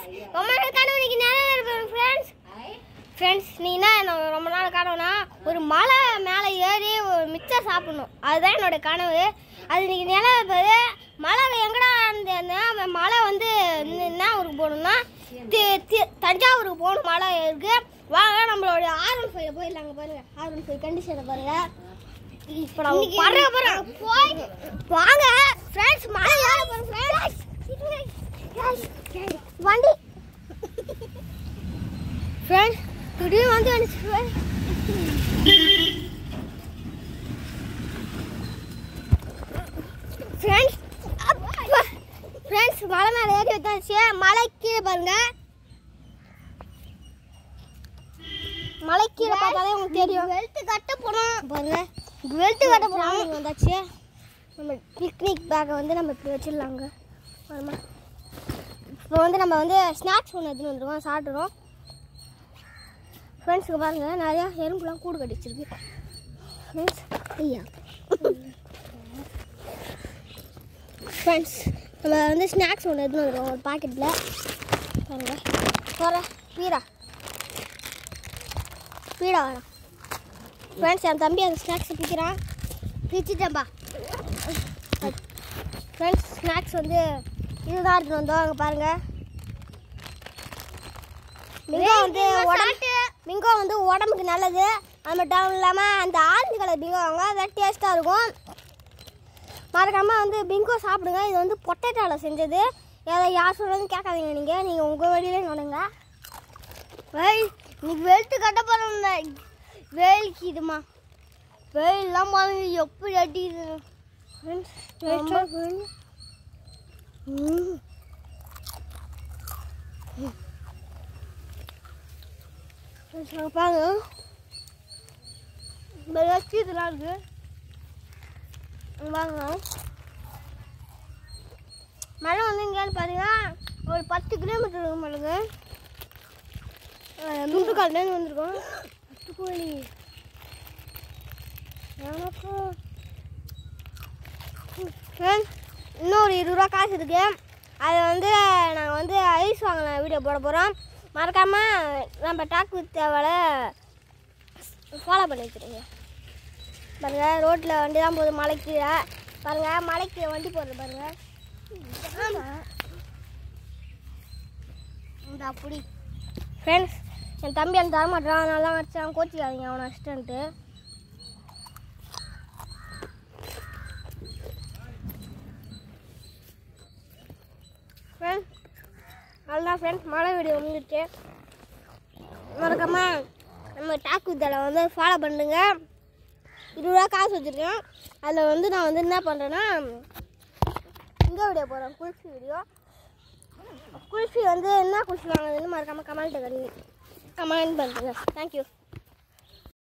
ரொம்ப நாள் கனவு இன்னைக்கு நிறைவேறும் ஃப்ரெண்ட்ஸ் ஃப்ரெண்ட்ஸ் நீ என்ன எனக்கு ரொம்ப நாள் கனவுனா ஒரு மலை மேலே ஏறி ஒரு மிச்சம் சாப்பிடணும் அதுதான் என்னோட கனவு அது இன்னைக்கு நிலவுறது மலை எங்கடா இருந்தேன்னா அவன் மலை வந்து என்ன- என்ன ஊருக்கு போகணும்னா தி- தி- தஞ்சாவூருக்கு போகணும் மலை இருக்கு வாங்க நம்மளோட ஆர்வன் ஃபைவ்ல போயிடலாங்க பாருங்க ஆர்வன் ஃபைவ் கண்டிஷனை பாருங்க இப்போ நம்ம பறக்க போகிறோம் போய் வாங்க ஃப்ரெண்ட்ஸ் மலை ஏற போகிறோம் ஃப்ரெண்ட்ஸ் வண்டி ஃப்ரெண்ட்ஸ் திடீர்னு வந்து வந்துச்சு friends. ஃப்ரெண்ட்ஸ் ஃப்ரெண்ட்ஸ் மலை மேலே ஏறி வந்தாச்சு மலை கீழே பாருங்க மலை கீழே பார்த்தாலே உங்களுக்கு தெரியும் வெல்த்து கட்ட போனோம் பாருங்க வெல்த்து கட்ட போனோம் வந்தாச்சு நம்ம பிக்னிக் பேக்கை வந்து நம்ம இப்படி வச்சிடலாங்க வருமா இப்போ வந்து நம்ம வந்து ஸ்நாக்ஸ் ஒன்று எடுத்துன்னு வந்துருக்கோம் சாப்பிட்றோம் ஃப்ரெண்ட்ஸுக்கு பாருங்க நிறையா எறும்புலாம் கூடு கட்டிச்சிருக்கு ஃப்ரெண்ட்ஸ் ஐயா ஃப்ரெண்ட்ஸ் நம்ம வந்து ஸ்நாக்ஸ் ஒன்று எடுத்துன்னு வந்துருக்கோம் ஒரு பாக்கெட்டில் பாருங்க வர பீரா பீடா வேணாம் ஃப்ரெண்ட்ஸ் என் தம்பி அந்த ஸ்நாக்ஸை பிக்கிறான் பிச்சுட்டேன்பா ஃப்ரெண்ட்ஸ் ஸ்நாக்ஸ் வந்து இதுதான் எடுத்துன்னு வந்தோம் அங்கே பாருங்க மிங்கோ வந்து உடம்பு மிங்கோ வந்து உடம்புக்கு நல்லது அது மட்டும் இல்லாமல் அந்த ஆரஞ்சு கலர் பிங்கோ வாங்க அது டேஸ்ட்டாக இருக்கும் மறக்காமல் வந்து பிங்கோ சாப்பிடுங்க இது வந்து பொட்டேட்டோவில் செஞ்சது எதை யார் சொல்கிறதும் கேட்காதீங்க நீங்கள் நீங்கள் உங்கள் வழியிலே நடுங்க வெயில் இன்னைக்கு வெளுத்து கட்ட போகிறோம் வெயிலுக்கு இதுமா வெயில்லாம் பாருங்க எப்படி அடிக்குது ஃப்ரெண்ட்ஸ் ம் ஃப்ரெண்ட்ஸ் நாங்கள் பாருங்க வெள்ளச்சி இதெல்லாம் இருக்கு இங்க வாங்க மரம் வந்து எங்கேயான்னு பார்த்தீங்கன்னா ஒரு பத்து கிலோமீட்டர் இருக்கும் மலங்க முட்டுக்கால்லேருந்து வந்திருக்கோம் பத்து கோழி எனக்கும் ஃப்ரெண்ட்ஸ் இன்னும் ஒரு இருபது ரூபா காசு இருக்கு அதை வந்து நாங்கள் வந்து ஐஸ் வாங்கின வீடியோ போட போகிறோம் மறக்காமல் நம்ம டாக் வித் தேவலை ஃபாலோ பண்ணி வச்சுருங்க பாருங்க ரோட்டில் வண்டி தான் போகுது மலைக்கு பாருங்க மலைக்கு வண்டி போடுறது பாருங்க இந்த அப்படி ஃப்ரெண்ட்ஸ் என் தம்பி அந்த தரமாட்டான் நல்லா வச்சான் கோச்சிக்காதீங்க அவன் அசிஸ்டண்ட்டு ஃப்ரெண்ட்ஸ் அதுதான் ஃப்ரெண்ட்ஸ் மழை வீடியோ வந்துட்டு மறக்காம நம்ம டாக் வித்தால வந்து ஃபாலோ பண்ணுங்க இருபது ரூபா காசு வச்சுருக்கேன் அதில் வந்து நான் வந்து என்ன பண்ணுறேன்னா இந்த வீடியோ போடுறேன் குல்ஃபி வீடியோ குல்ஃபி வந்து என்ன குல்ஃபி வாங்குறதுன்னு மறக்காமல் கமெண்ட் பண்ணி கமெண்ட் பண்ணுறேங்க தேங்க்யூ